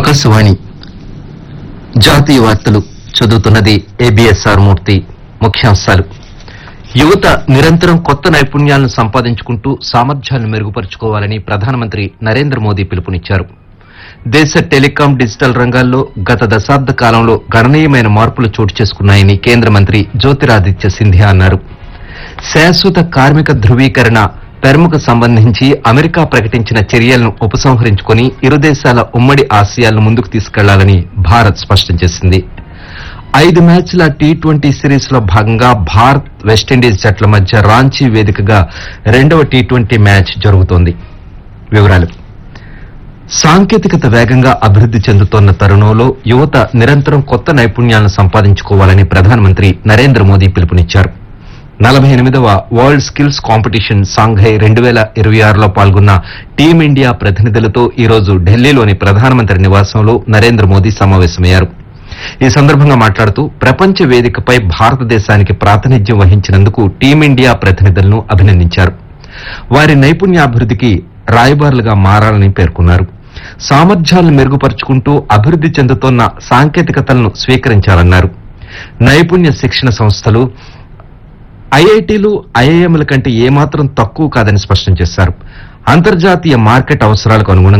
ఆకాశవాణి జాతీయ వార్తలు చదువుతున్నది ఏబిఎస్ఆర్ మూర్తి ముఖ్యాంశాలు యువత నిరంతరం కొత్త నైపుణ్యాలను సంపాదించుకుంటూ సామర్థ్యాలను మెరుగుపరుచుకోవాలని ప్రధానమంత్రి నరేంద్ర మోదీ పిలుపునిచ్చారు దేశ టెలికాం డిజిటల్ రంగాల్లో గత దశాబ్ద కాలంలో గణనీయమైన మార్పులు చోటు చేసుకున్నాయని కేంద్ర మంత్రి జ్యోతిరాదిత్య సింధియా అన్నారు శాశ్వత కార్మిక ధృవీకరణ పెర్ముకు సంబంధించి అమెరికా ప్రకటించిన చర్యలను ఉపసంహరించుకొని ఇరు దేశాల ఉమ్మడి ఆశయాలను ముందుకు తీసుకెళ్లాలని భారత్ స్పష్టం చేసింది ఐదు మ్యాచ్ల టీ ట్వంటీ సిరీస్ లో భాగంగా భారత్ వెస్టిండీస్ జట్ల మధ్య రాంచీ వేదికగా రెండవ టీ ట్వంటీ మ్యాచ్ జరుగుతోంది వివరాలు సాంకేతికత వేగంగా అభివృద్ది చెందుతోన్న తరుణంలో యువత నిరంతరం కొత్త నైపుణ్యాలను సంపాదించుకోవాలని ప్రధానమంత్రి నరేంద్ర మోదీ పిలుపునిచ్చారు నలభై ఎనిమిదవ వరల్డ్ స్కిల్స్ కాంపిటీషన్ సాంఘై రెండు వేల ఇరవై ఆరులో పాల్గొన్న టీమిండియా ప్రతినిధులతో ఈ రోజు ఢిల్లీలోని ప్రధానమంత్రి నివాసంలో నరేంద్ర మోదీ సమావేశమయ్యారు ఈ సందర్భంగా మాట్లాడుతూ ప్రపంచ వేదికపై భారతదేశానికి ప్రాతినిధ్యం వహించినందుకు టీమిండియా ప్రతినిధులను అభినందించారు వారి నైపుణ్యాభివృద్ధికి రాయబారులుగా మారాలని పేర్కొన్నారు సామర్థ్యాలను మెరుగుపరుచుకుంటూ అభివృద్ది చెందుతోన్న సాంకేతికతలను స్వీకరించాలన్నారు నైపుణ్య శిక్షణ సంస్థలు ఐఐటీలు ఐఐఎంల కంటే ఏమాత్రం తక్కువ కాదని స్పష్టం చేశారు అంతర్జాతీయ మార్కెట్ అవసరాలకు అనుగుణంగా